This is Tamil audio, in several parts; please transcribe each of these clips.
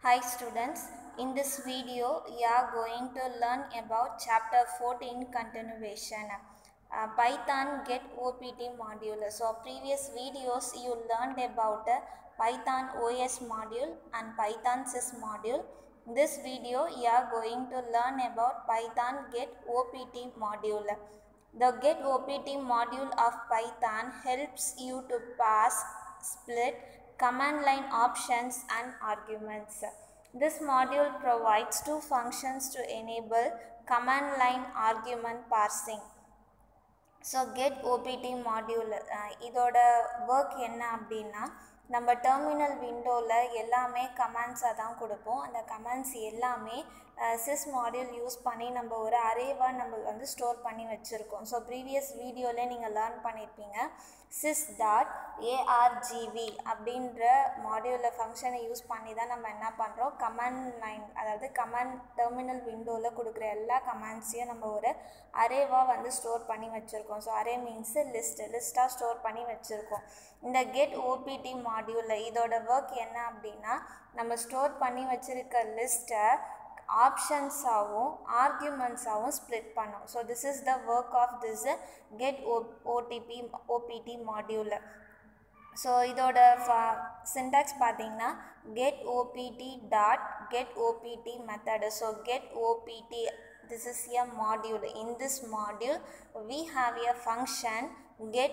Hi students, in this video we are going to learn about chapter 14 continuation. Uh, Python get OPT module. So previous videos you learned about uh, Python OS module and Python sys module. This video you are going to learn about Python get OPT module. The get OPT module of Python helps you to pass, split, command line options and arguments. This module provides two functions to enable command line argument parsing. So get OPT module இதோட ஒர்க் என்ன அப்படின்னா நம்ம டெர்மினல் விண்டோவில் எல்லாமே கமெண்ட்ஸாக தான் கொடுப்போம் அந்த கமெண்ட்ஸ் எல்லாமே சிஸ் மாடியூல் யூஸ் பண்ணி நம்ம ஒரு அரேவாக நம்ம வந்து ஸ்டோர் பண்ணி வச்சுருக்கோம் ஸோ ப்ரீவியஸ் வீடியோவில் நீங்கள் லேர்ன் பண்ணியிருப்பீங்க சிஸ் டாட் ஏஆர்ஜிவி அப்படின்ற மாடியூலில் ஃபங்க்ஷனை யூஸ் பண்ணி தான் நம்ம என்ன பண்ணுறோம் கமெண்ட் லைன் அதாவது கமெண்ட் டெர்மினல் விண்டோவில் கொடுக்குற எல்லா கமெண்ட்ஸையும் நம்ம ஒரு அரேவாக வந்து ஸ்டோர் பண்ணி வச்சுருக்கோம் ஸோ அரே மீன்ஸு லிஸ்ட்டு லிஸ்ட்டாக ஸ்டோர் பண்ணி வச்சுருக்கோம் இந்த கெட் ஓபிடி மாடியூலில் இதோட ஒர்க் என்ன அப்படின்னா நம்ம ஸ்டோர் பண்ணி வச்சுருக்க லிஸ்ட்டை ஆப்ஷன்ஸாகவும் ஆர்கியூமெண்ட்ஸாகவும் ஸ்ப்ளிட் பண்ணும் so this is the work of this get O OTP OPT module so இதோட சின்டாக்ஸ் பார்த்தீங்கன்னா get OPT dot get OPT method so get OPT this is a module in this module we have a function get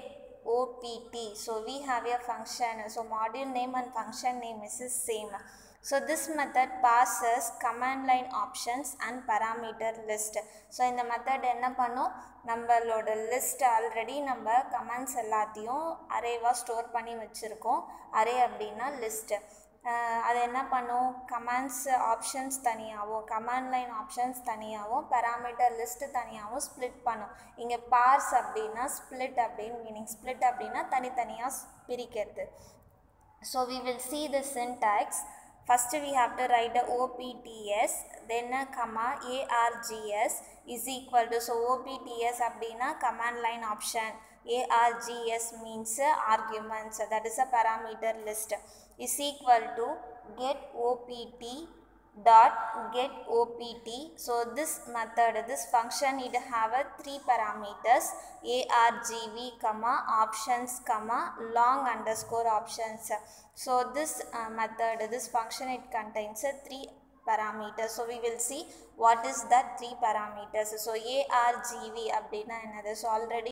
opt so we have a function so module name and function name is the same so this method passes command line options and parameter list so இந்த மெத்தட் என்ன பண்ணும் நம்மளோட லிஸ்ட் ஆல்ரெடி நம்ம கமெண்ட்ஸ் எல்லாத்தையும் அரேவாக ஸ்டோர் பண்ணி வச்சுருக்கோம் அரே அப்படின்னா லிஸ்ட்டு அது என்ன பண்ணும் கமாண்ட்ஸ் ஆப்ஷன்ஸ் தனியாகவும் கமாண்ட் லைன் ஆப்ஷன்ஸ் தனியாகவும் பேராமீட்டர் லிஸ்ட்டு தனியாகவும் ஸ்ப்ளிட் பண்ணும் இங்கே பார்ஸ் அப்படின்னா ஸ்ப்ளிட் அப்படின்னு மீனிங் ஸ்ப்ளிட் அப்படின்னா தனித்தனியாக பிரிக்கிறது so we will see the syntax first we have to write a OPTS then comma ARGS is equal to so OPTS அப்படின்னா command line option ARGS means uh, arguments that is a parameter list is equal to get OPT dot get OPT so this method this function it have a three parameters ARGV comma options comma long underscore options so this uh, method this function it contains uh, three parameters so we will see what is that three parameters so ARGV அப்படின்னா என்னது so already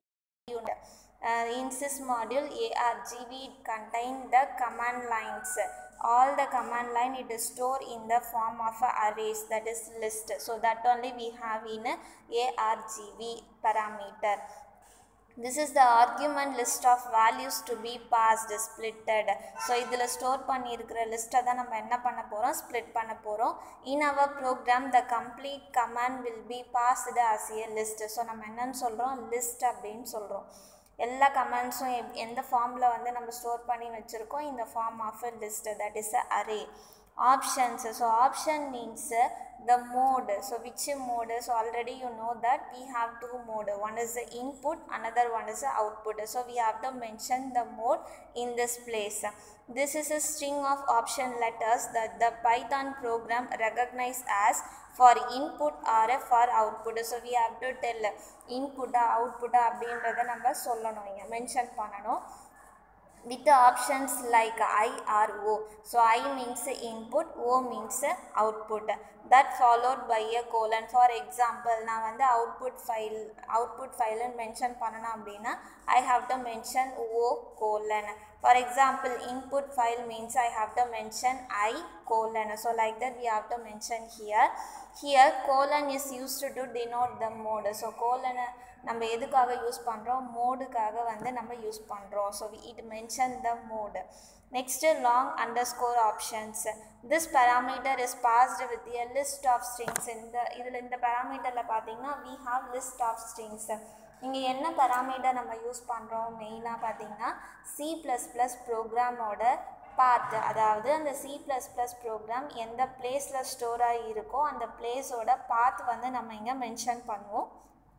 uh, in sys module argv contain the command lines all the command line it is stored in the form of a arrays that is list so that only we have in a argv parameter this is the argument list of values to be passed splitted so இதில் ஸ்டோர் பண்ணியிருக்கிற லிஸ்ட்டை தான் நம்ம என்ன பண்ண போகிறோம் ஸ்ப்ளிட் பண்ண போகிறோம் in our program the complete command will be passed as a list so நம்ம என்னன்னு சொல்கிறோம் லிஸ்ட் அப்படின்னு சொல்கிறோம் எல்லா கமெண்ட்ஸும் எப் எந்த ஃபார்மில் வந்து நம்ம ஸ்டோர் பண்ணி வச்சுருக்கோம் இந்த form of a list that is a array options so option means uh, the mode so which mode so already you know that we have two mode one is the input another one is the output so we have to mention the mode in this place this is a string of option letters that the python program recognize as for input or for output so we have to tell input output அப்படின்றத நம்ம சொல்லணும் இங்கே மென்ஷன் பண்ணணும் with the options like I or O. So I means input, O means output. That followed by a colon. For example, நான் வந்து output file output file mention பண்ணணும் அப்படின்னா I have to mention O colon. For example, input file means I have to mention I colon. So like that we have to mention here. Here colon is used to denote the mode. So colon நம்ம எதுக்காக யூஸ் பண்ணுறோம் மோடுக்காக வந்து நம்ம யூஸ் பண்ணுறோம் so it mention the mode next long underscore options this parameter is passed with a list of strings இந்த இதில் இந்த பேராமீட்டரில் பார்த்தீங்கன்னா we have list of strings இங்கே என்ன பேராமீட்டர் நம்ம யூஸ் பண்ணுறோம் மெயினாக பார்த்தீங்கன்னா சி ப்ளஸ் ப்ளஸ் ப்ரோக்ராமோட பாத் அதாவது அந்த சி ப்ளஸ் ப்ளஸ் ப்ரோக்ராம் எந்த பிளேஸில் ஸ்டோர் ஆகி இருக்கோ அந்த பிளேஸோட பாத் வந்து நம்ம இங்கே மென்ஷன் பண்ணுவோம்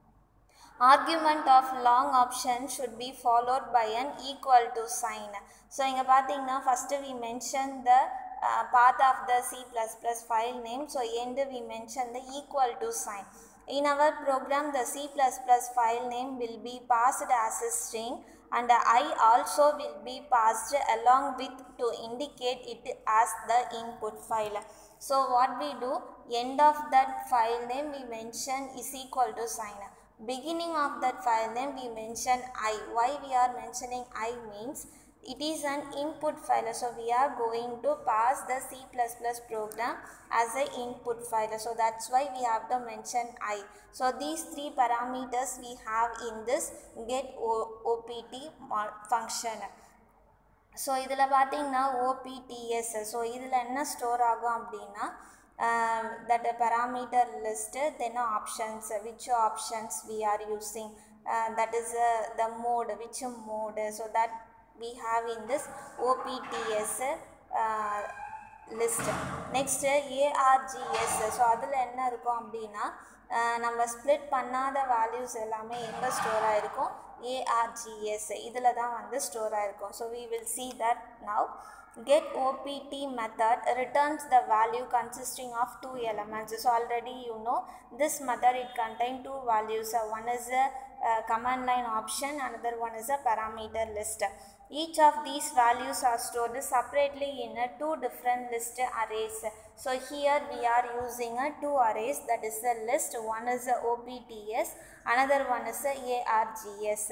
argument of long option should be followed by an equal to sign so இங்கே பார்த்தீங்கன்னா first we mention the uh, path of the C++ file name. So end we mention the equal to sign. In our program, the C++ file name will be passed as a string and I also will be passed along with to indicate it as the input file. So what we do, end of that file name we mention is equal to sign. Beginning of that file name we mention I. Why we are mentioning I means it is an input file so we are going to pass the c++ program as a input file so that's why we have to mention i so these three parameters we have in this get opt function so இதில் பார்த்தீங்கன்னா ஓபிடிஎஸ் ஸோ இதில் என்ன ஸ்டோர் ஆகும் அப்படின்னா that parameter list then options which options we are using that is the mode which mode so that we have in this OPTS uh, list. Next ARGS ஸோ அதில் என்ன இருக்கும் அப்படின்னா நம்ம ஸ்ப்ளிட் பண்ணாத வேல்யூஸ் எல்லாமே எங்கே ஸ்டோர் ஆகிருக்கும் ஏஆர்ஜிஎஸ் இதில் தான் வந்து ஸ்டோர் ஆகிருக்கும் so we will see that now get opt method returns the value consisting of two elements so already you know this method it contain two values uh, one is a uh, command line option another one is a parameter list each of these values are stored separately in a two different list arrays so here we are using a two arrays that is a list one is a opts another one is a args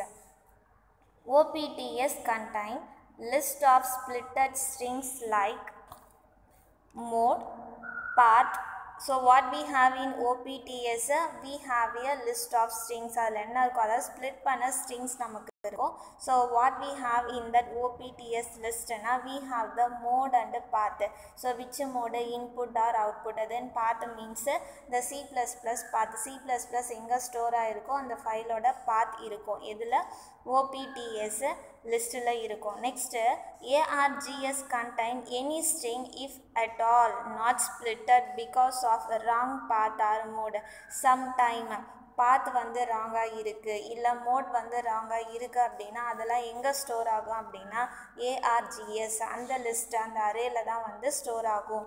opts contain list of splitted strings like mode, path. So what we have in OPTS, we have a list of strings. அதில் என்ன இருக்கும் அதாவது ஸ்ப்ளிட் பண்ண strings நமக்கு இருக்கும் so what we have in that OPTS லிஸ்ட்னா we have the mode and path so which mode input or output then path means the C plus plus path C plus plus எங்கே ஸ்டோர் ஆகிருக்கோ அந்த ஃபைலோட பாத் இருக்கும் இதில் ஓபிடிஎஸ் லிஸ்ட்டில் இருக்கும் next ARGS contain any string if at all not splitted because of wrong path or mode some time path வந்து ராங்காக இருக்குது இல்லை மோட் வந்து ராங்காக இருக்குது அப்படின்னா அதெல்லாம் எங்கே ஸ்டோர் ஆகும் அப்படின்னா ஏஆர்ஜிஎஸ் அந்த லிஸ்ட் அந்த அரேல தான் வந்து ஸ்டோர் ஆகும்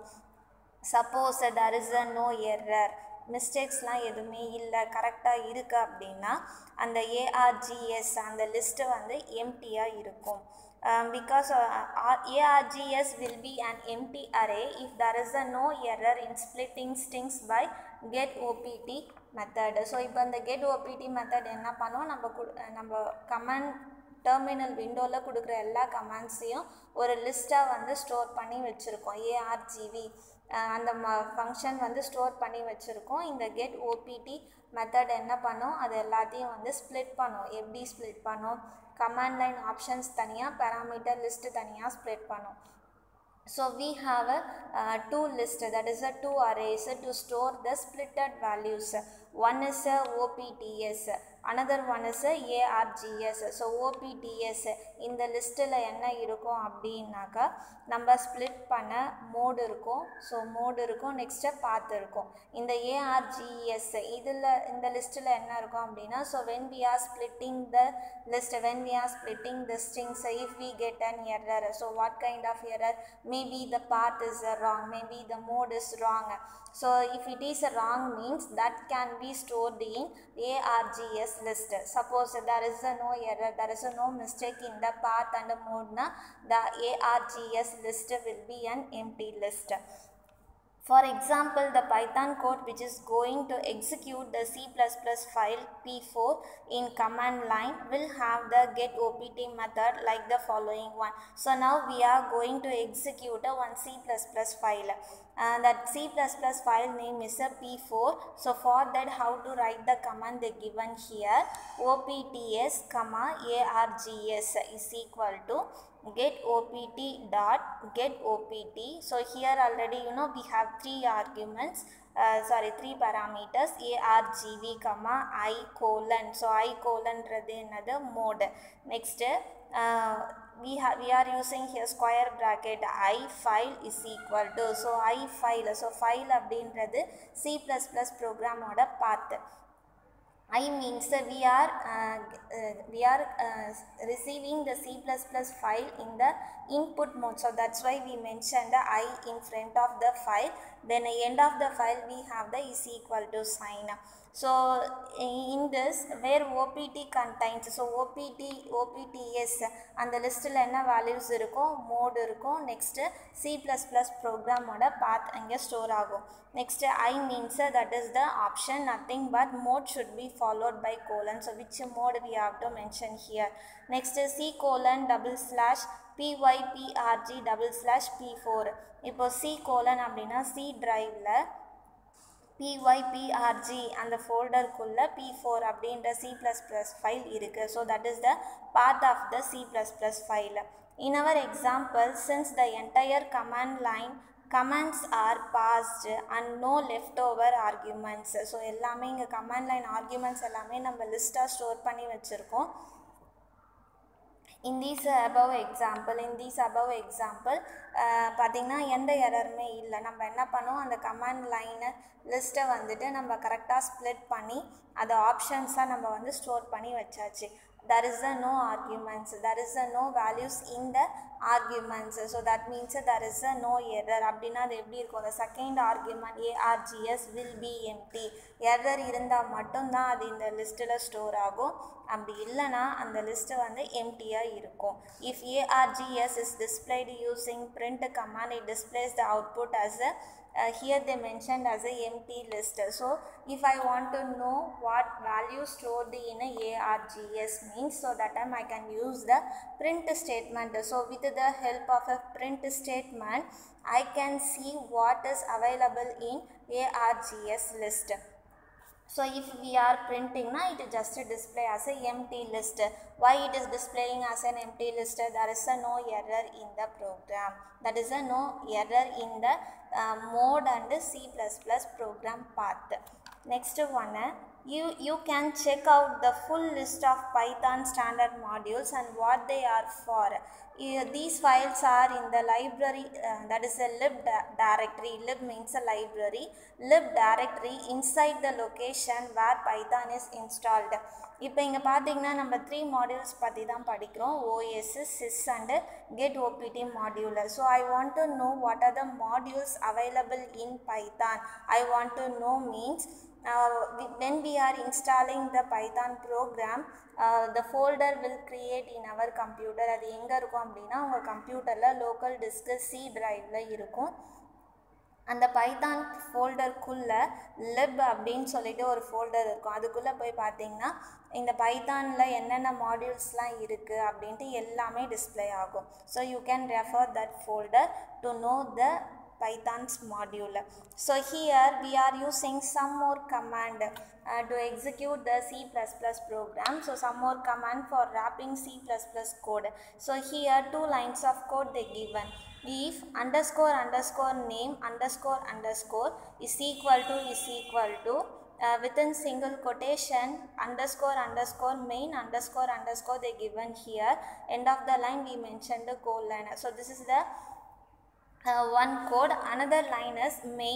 suppose there is a no error மிஸ்டேக்ஸ்லாம் எதுவுமே இல்லை கரெக்டாக இருக்குது அப்படின்னா அந்த ஏஆர்ஜிஎஸ் அந்த லிஸ்ட்டு வந்து எம்டியாக இருக்கும் because ARGS will be an empty array if there is a no error in splitting strings by get OPT method so இப்போ இந்த கெட் ஓபிடி மெத்தட் என்ன பண்ணுவோம் நம்ம கு நம்ம கமெண்ட் டெர்மினல் விண்டோவில் கொடுக்குற எல்லா கமெண்ட்ஸையும் ஒரு லிஸ்ட்டாக வந்து ஸ்டோர் பண்ணி வச்சுருக்கோம் ஏஆர்ஜிவி அந்த ம ஃபங்க்ஷன் வந்து ஸ்டோர் பண்ணி வச்சுருக்கோம் இந்த கெட் ஓபிடி மெத்தட் என்ன பண்ணும் அது எல்லாத்தையும் வந்து ஸ்ப்ளிட் பண்ணும் எப்படி ஸ்ப்ளிட் பண்ணும் கமாண்ட் லைன் ஆப்ஷன்ஸ் தனியாக பேராமீட்டர் லிஸ்ட்டு தனியாக ஸ்ப்ளிட் பண்ணும் So we have a uh, two list that is a two arrays to store the splitted values. One is a OPTS, another one is a ARGS. So OPTS இந்த லிஸ்ட்டில் என்ன இருக்கும் அப்படின்னாக்கா நம்ம ஸ்ப்ளிட் பண்ண மோடு இருக்கும் ஸோ மோடு இருக்கும் நெக்ஸ்ட்டு பாத் இருக்கும் இந்த ஏஆர்ஜிஎஸ் இதில் இந்த லிஸ்ட்டில் என்ன இருக்கும் அப்படின்னா so when we are splitting the list when we are splitting the strings if we get an error so what kind of error maybe the path is uh, wrong maybe the mode is wrong so if it is uh, wrong means that can be stored in args list suppose there is uh, no error there is uh, no mistake in the path and mode na the args list will be an empty list for example, the Python code which is going to execute the C++ file P4 in command line will have the getOpt method like the following one. So now we are going to execute a one C++ file. Uh, that C++ file name is a P4. So for that how to write the command they given here opts comma args is equal to get opt dot get opt so here already you know we have three arguments uh, sorry three parameters argv comma i colon so i colon another mode next uh, we have we are using here square bracket i file is equal to so i file so file அப்படின்றது c++ program ஓட path I means that we are uh, uh, we are uh, receiving the C++ file in the input mode. So that's why we mentioned the I in front of the file. Then at end of the file we have the is equal to sign. So in this where OPT contains so OPT OPTS அந்த லிஸ்ட்டில் என்ன வேல்யூஸ் இருக்கும் மோட் இருக்கும் நெக்ஸ்ட்டு சி ப்ளஸ் ப்ளஸ் ப்ரோக்ராமோட பாத் அங்கே ஸ்டோர் ஆகும் next I means that is the option nothing but mode should be followed by colon so which mode we have to mention here next C colon double slash PYPRG double slash P four இப்போ சி கோலன் அப்படின்னா சி ட்ரைவில் பிஒய்பிஆர்ஜி அந்த ஃபோல்டருக்குள்ளே பி ஃபோர் அப்படின்ற சி ப்ளஸ் ப்ளஸ் ஃபைல் இருக்குது so that is the part of the C plus plus file in our example since the entire command line comments are passed and no left over arguments so எல்லாமே இங்கே கமாண்ட் லைன் ஆர்கியூமெண்ட்ஸ் எல்லாமே நம்ம லிஸ்ட்டாக ஸ்டோர் பண்ணி வச்சுருக்கோம் in these above example in these above example பார்த்திங்கன்னா எந்த எரருமே இல்லை நம்ம என்ன பண்ணோம் அந்த கமாண்ட் லைனை லிஸ்ட்டை வந்துட்டு நம்ம கரெக்டாக ஸ்ப்ளிட் பண்ணி அதை ஆப்ஷன்ஸாக நம்ம வந்து ஸ்டோர் பண்ணி வச்சாச்சு there is a no arguments there is a no values in the arguments so that means there is a no error அப்படின்னா அது எப்படி இருக்கும் the second argument args will be empty error இருந்தால் மட்டும்தான் அது இந்த லிஸ்ட்டில் ஸ்டோர் ஆகும் அப்படி இல்லைனா அந்த லிஸ்ட்டு வந்து எம்டியாக இருக்கும் if ARGS is displayed using print command it displays the output as a uh, here they mentioned as a empty list so if i want to know what value stored in a args means so that time i can use the print statement so with the help of a print statement i can see what is available in args list so if we are printing now it just display as a empty list why it is displaying as an empty list there is a no error in the program that is a no error in the uh, mode and c++ program path next one you you can check out the full list of python standard modules and what they are for Uh, these files are in the library uh, that is a lib di- directory lib means a library lib directory inside the location where python is installed இப்போ இங்கே பார்த்தீங்கன்னா நம்ம த்ரீ மாடியூல்ஸ் பற்றி தான் படிக்கிறோம் OS sys and get OPT modular so I want to know what are the modules available in Python I want to know means when we are installing the python program uh, the folder will create in our computer அது எங்கே இருக்கும் அப்படின்னா உங்கள் கம்ப்யூட்டரில் லோக்கல் டிஸ்க்கு சி ட்ரைவில் இருக்கும் அந்த பைத்தான் ஃபோல்டருக்குள்ளே லிப் அப்படின்னு சொல்லிட்டு ஒரு ஃபோல்டர் இருக்கும் அதுக்குள்ளே போய் பார்த்தீங்கன்னா இந்த பைத்தானில் என்னென்ன மாடியூல்ஸ்லாம் இருக்குது அப்படின்ட்டு எல்லாமே டிஸ்ப்ளே ஆகும் so you can refer that folder to know the python's module so here we are using some more command uh, to execute the c++ program so some more command for wrapping c++ code so here two lines of code they given if underscore underscore name underscore underscore is equal to is equal to uh, within single quotation underscore underscore main underscore underscore they given here end of the line we mentioned the colon so this is the uh, one code another line is main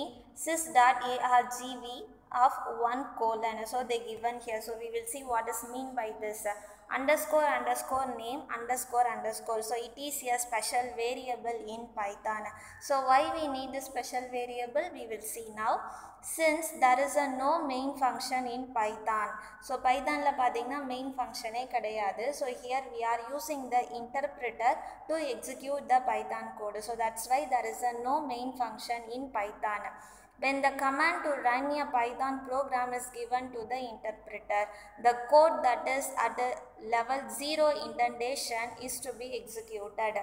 sys.argv of one colon so they given here so we will see what is mean by this uh, underscore underscore name underscore underscore so it is a special variable in python so why we need this special variable we will see now since there is a no main function in python so pythonல பார்த்தீங்கன்னா main functionே கிடையாது so here we are using the interpreter to execute the python code so that's why there is a no main function in python when the command to run a python program is given to the interpreter the code that is at the level 0 indentation is to be executed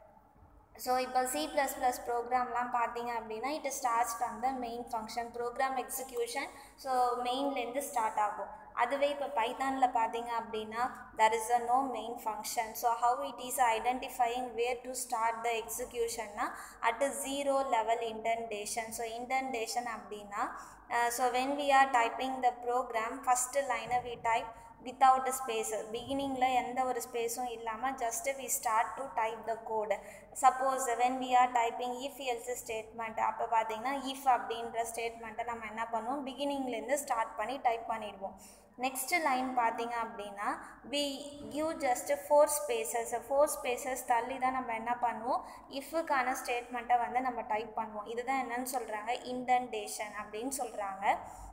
so இப்போ சி ப்ளஸ் ப்ளஸ் ப்ரோக்ராம்லாம் பார்த்தீங்க அப்படின்னா it starts from the main function program execution so மெயின்லேருந்து ஸ்டார்ட் ஆகும் அதுவே இப்போ பைத்தானில் பார்த்தீங்க அப்படின்னா there is a no main function so how it is identifying where to start the எக்ஸிக்யூஷன்னா at zero level indentation so indentation அப்படின்னா so when we are typing the program first லைனை வி டைப் வித்தவுட் ஸ்பேஸ் பிகினிங்கில் எந்த ஒரு ஸ்பேஸும் இல்லாமல் just we start to type the code suppose when we are typing if else statement அப்போ பார்த்தீங்கன்னா இஃப் அப்படின்ற ஸ்டேட்மெண்ட்டை நம்ம என்ன பண்ணுவோம் பிகினிங்லேருந்து ஸ்டார்ட் பண்ணி டைப் பண்ணிடுவோம் நெக்ஸ்ட் லைன் பார்த்தீங்க அப்படின்னா we give just four spaces four spaces தள்ளி தான் நம்ம என்ன பண்ணுவோம் இஃபுக்கான ஸ்டேட்மெண்ட்டை வந்து நம்ம டைப் பண்ணுவோம் இதுதான் என்னன்னு சொல்கிறாங்க இண்டன்டேஷன் அப்படின்னு சொல்கிறாங்க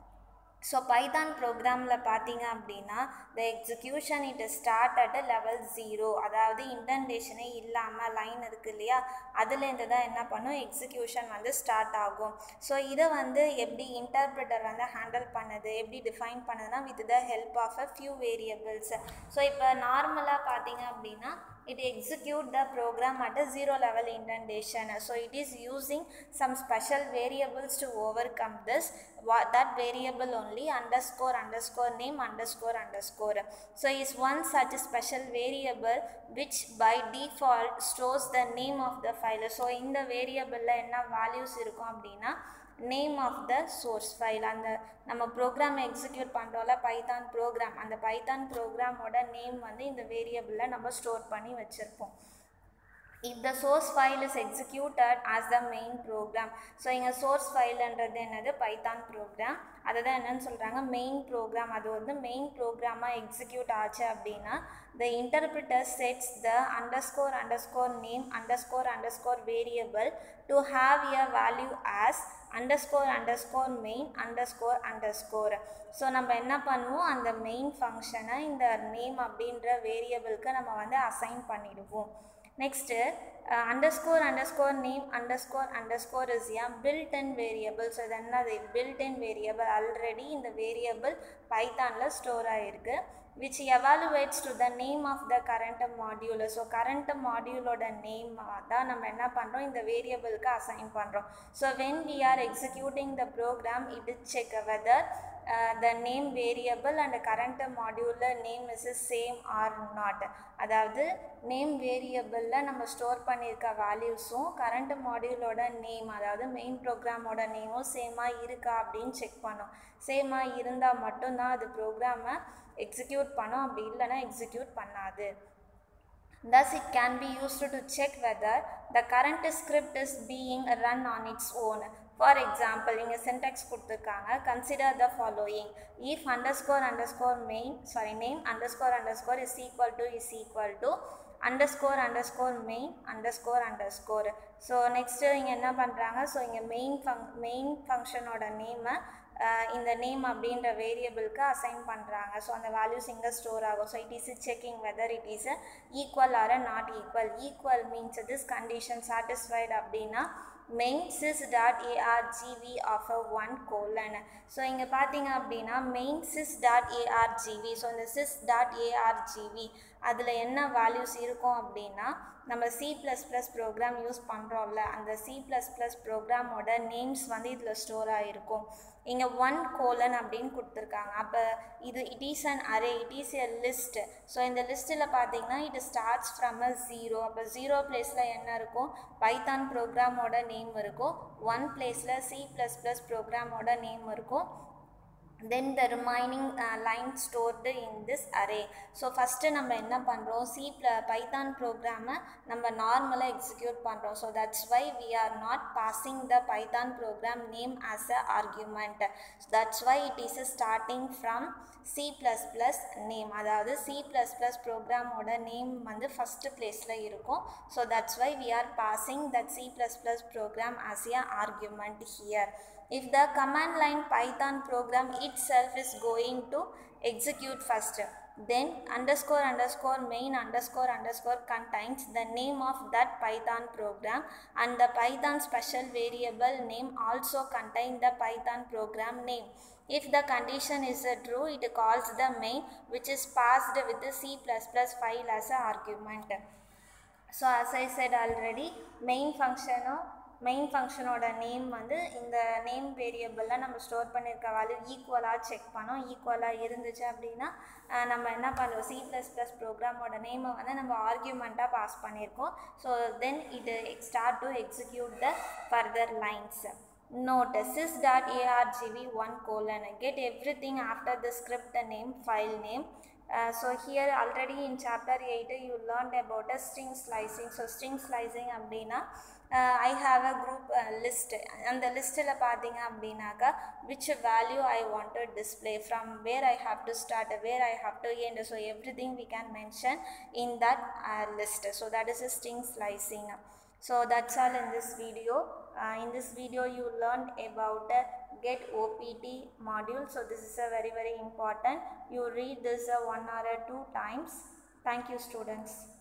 ஸோ பைதான் ப்ரோக்ராமில் பார்த்தீங்க அப்படின்னா the execution it start at level zero அதாவது இன்டென்டேஷனே இல்லாமல் லைன் இருக்குது இல்லையா அதுலேருந்து தான் என்ன பண்ணும் எக்ஸிக்யூஷன் வந்து ஸ்டார்ட் ஆகும் ஸோ இதை வந்து எப்படி இன்டர்பிரிட்டர் வந்து ஹேண்டில் பண்ணுது எப்படி டிஃபைன் பண்ணுதுன்னா with the help of a few variables so இப்போ நார்மலாக பார்த்தீங்க அப்படின்னா it execute the program at a zero level indentation so it is using some special variables to overcome this what that variable only underscore underscore name underscore underscore so is one such special variable which by default stores the name of the file so இந்த வேரியபிளில் என்ன வேல்யூஸ் இருக்கும் அப்படின்னா name of the source file அந்த நம்ம ப்ரோக்ராம் எக்ஸிக்யூட் பண்ணுறோம்ல பைத்தான் ப்ரோக்ராம் அந்த பைத்தான் ப்ரோக்ராமோட நேம் வந்து இந்த வேரியபிளில் நம்ம ஸ்டோர் பண்ணி வச்சுருப்போம் if the source file is executed as the main program so இங்கே சோர்ஸ் ஃபைல்ன்றது என்னது பைத்தான் ப்ரோக்ராம் அதை தான் என்னன்னு சொல்கிறாங்க மெயின் ப்ரோக்ராம் அது வந்து மெயின் ப்ரோக்ராமாக எக்ஸிக்யூட் ஆச்சு அப்படின்னா the interpreter sets the underscore underscore name underscore underscore variable to have a value as underscore underscore main underscore underscore so நம்ம என்ன பண்ணுவோம் அந்த மெயின் ஃபங்க்ஷனை இந்த நேம் அப்படின்ற வேரியபிளுக்கு நம்ம வந்து அசைன் பண்ணிடுவோம் next underscore underscore name underscore underscore is a built in variable so இது என்னது பில்ட் இன் வேரியபிள் ஆல்ரெடி இந்த வேரியபிள் பைத்தானில் ஸ்டோர் ஆகிருக்கு which evaluates to the name of the current module so current மாடியூலோட நேம் தான் நம்ம என்ன பண்ணுறோம் இந்த வேரியபிளுக்கு அசைன் பண்ணுறோம் so when we are executing the program it check whether the name variable and current மாடியூலில் name is same or not அதாவது நேம் வேரியபிளில் நம்ம ஸ்டோர் பண்ணியிருக்க வேல்யூஸும் கரண்ட் மாடியூலோட நேம் அதாவது மெயின் ப்ரோக்ராமோட நேமும் சேமாக இருக்கா அப்படின்னு செக் பண்ணோம் சேமாக இருந்தால் மட்டும்தான் அது ப்ரோக்ராமை எக்ஸிக்யூட் பண்ணும் அப்படி இல்லைன்னா எக்ஸிக்யூட் பண்ணாது Thus, it can be used to check whether the current script is being run on its own. For example இங்கே சென்டெக்ஸ் கொடுத்துருக்காங்க consider the following if underscore underscore main sorry name underscore underscore is equal to is equal to underscore underscore main underscore underscore so next இங்கே என்ன பண்ணுறாங்க ஸோ இங்கே மெயின் ஃபங் மெயின் ஃபங்க்ஷனோட நேமை இந்த நேம் அப்படின்ற வேரியபிளுக்கு அசைன் பண்ணுறாங்க ஸோ அந்த வேல்யூஸ் இங்கே ஸ்டோர் ஆகும் so it is checking whether it is equal or not equal equal means this condition satisfied அப்படின்னா main sys dot ARGV of a one colon so இங்கே பார்த்தீங்க அப்படின்னா main sys dot ARGV so இந்த சிஸ் டாட் ஏஆர்ஜிவி அதில் என்ன வேல்யூஸ் இருக்கும் அப்படின்னா நம்ம C plus plus program use பண்ணுறோம்ல அந்த சி ப்ளஸ் ப்ளஸ் ப்ரோக்ராமோட நேம்ஸ் வந்து இதில் ஸ்டோர் ஆகிருக்கும் இங்கே ஒன் கோலன் அப்படின்னு கொடுத்துருக்காங்க அப்போ இது it is an array it is a list so இந்த லிஸ்ட்டில் பார்த்தீங்கன்னா it starts from a zero அப்போ ஜீரோ பிளேஸில் என்ன இருக்கும் பைத்தான் ப்ரோக்ராமோட நேம் இருக்கும் ஒன் பிளேஸில் சி ப்ளஸ் ப்ளஸ் ப்ரோக்ராமோட நேம் இருக்கும் then the remaining line stored in this array so first நம்ம என்ன பண்ணுறோம் சி ப்ள பைத்தான் ப்ரோக்ராமை நம்ம நார்மலாக எக்ஸிக்யூட் பண்ணுறோம் so that's why we are not passing the Python program name as a argument that's why it is starting from C plus plus name அதாவது சி ப்ளஸ் ப்ளஸ் ப்ரோக்ராமோட நேம் வந்து ஃபஸ்ட்டு பிளேஸில் இருக்கும் so that's why we are passing that C plus plus program as a argument here if the command line python program itself is going to execute first then underscore underscore main underscore underscore contains the name of that python program and the python special variable name also contain the python program name if the condition is uh, true it calls the main which is passed with the c++ file as an argument so as i said already main function main ஃபங்க்ஷனோட நேம் வந்து இந்த நேம் வேரியபிளில் நம்ம ஸ்டோர் பண்ணியிருக்க வேல்யூ ஈக்குவலாக செக் பண்ணோம் ஈக்குவலாக இருந்துச்சு அப்படின்னா நம்ம என்ன பண்ணுவோம் சி ப்ளஸ் ப்ளஸ் ப்ரோக்ராமோட நேமை வந்து நம்ம ஆர்கியூமெண்ட்டாக பாஸ் பண்ணியிருக்கோம் ஸோ தென் இது start to execute the further lines Note sys.argv1 colon get everything after the script name file name Uh, so here already in chapter 8 you learned about a string slicing so string slicing அப்படின்னா uh, I have a group uh, list அந்த லிஸ்ட்டில் பார்த்தீங்க அப்படின்னாக்கா which value I want to display from where I have to start where I have to end so everything we can mention in that uh, list so that is a string slicing so that's all in this video uh, in this video you learned about uh, get opt module so this is a very very important you read this uh, one or uh, two times thank you students